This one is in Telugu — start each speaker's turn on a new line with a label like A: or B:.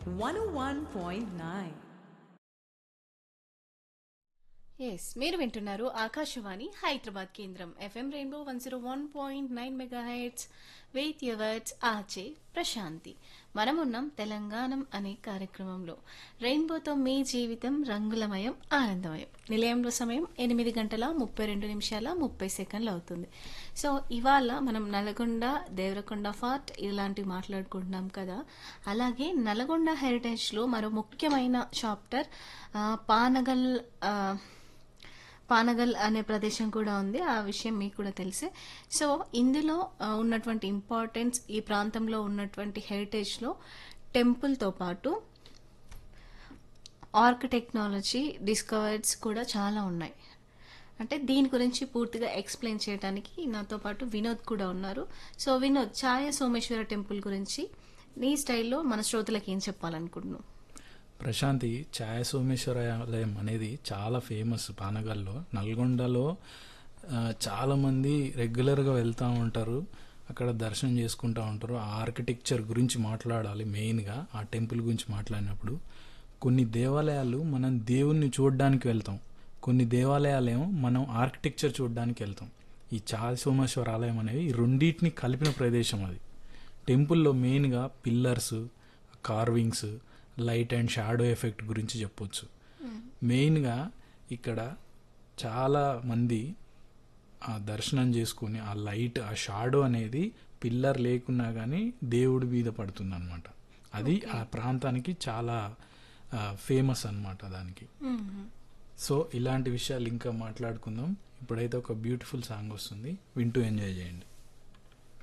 A: 101.9.
B: ఎస్ మీరు వింటున్నారు ఆకాశవాణి హైదరాబాద్ కేంద్రం FM Rainbow one zero one point nine mega heads with yours ఆచే ప్రశాంతి మనమున్నాం తెలంగాణం అనే కార్యక్రమంలో రెయిన్బోతో మీ జీవితం రంగులమయం ఆనందమయం నిలయంలో సమయం ఎనిమిది గంటల ముప్పై రెండు నిమిషాల ముప్పై సెకండ్లు అవుతుంది సో ఇవాళ మనం నల్గొండ దేవరకొండ ఫార్ట్ ఇలాంటివి మాట్లాడుకుంటున్నాం కదా అలాగే నల్గొండ హెరిటేజ్లో మరో ముఖ్యమైన చాప్టర్ పానగల్ ఆ, పానగల్ అనే ప్రదేశం కూడా ఉంది ఆ విషయం మీకు కూడా తెలిసే సో ఇందులో ఆ, ఉన్నటువంటి ఇంపార్టెన్స్ ఈ ప్రాంతంలో ఉన్నటువంటి హెరిటేజ్లో టెంపుల్తో పాటు ఆర్క్ టెక్నాలజీ డిస్కవర్స్ కూడా చాలా ఉన్నాయి అంటే దీని గురించి పూర్తిగా ఎక్స్ప్లెయిన్ చేయడానికి నాతో పాటు వినోద్ కూడా ఉన్నారు సో వినోద్ ఛాయ సోమేశ్వర టెంపుల్ గురించి నీ స్టైల్లో మన శ్రోతలకు ఏం చెప్పాలనుకుంటున్నావు
C: ప్రశాంతి ఛాయ సోమేశ్వర ఆలయం అనేది చాలా ఫేమస్ పానగల్లో నల్గొండలో ఆ, చాలా మంది రెగ్యులర్గా వెళ్తూ ఉంటారు అక్కడ దర్శనం చేసుకుంటూ ఉంటారు ఆ ఆర్కిటెక్చర్ గురించి మాట్లాడాలి మెయిన్గా ఆ టెంపుల్ గురించి మాట్లాడినప్పుడు కొన్ని దేవాలయాలు మనం దేవుణ్ణి చూడడానికి వెళ్తాం కొన్ని దేవాలయాలేమో మనం ఆర్కిటెక్చర్ చూడడానికి వెళ్తాం ఈ ఛాయ సోమేశ్వర ఆలయం అనేది ఈ రెండింటిని కలిపిన ప్రదేశం అది టెంపుల్లో మెయిన్గా pillars carvings light and shadow effect గురించి చెప్పొచ్చు మెయిన్గా ఇక్కడ చాలా మంది ఆ దర్శనం చేసుకుని ఆ లైట్ ఆ షాడో అనేది పిల్లర్ లేకున్నా కానీ దేవుడి మీద పడుతుంది అనమాట అది ఆ ప్రాంతానికి చాలా ఫేమస్ అన్నమాట దానికి సో ఇలాంటి విషయాలు ఇంకా మాట్లాడుకుందాం ఇప్పుడైతే ఒక బ్యూటిఫుల్ సాంగ్ వస్తుంది వింటూ ఎంజాయ్ చేయండి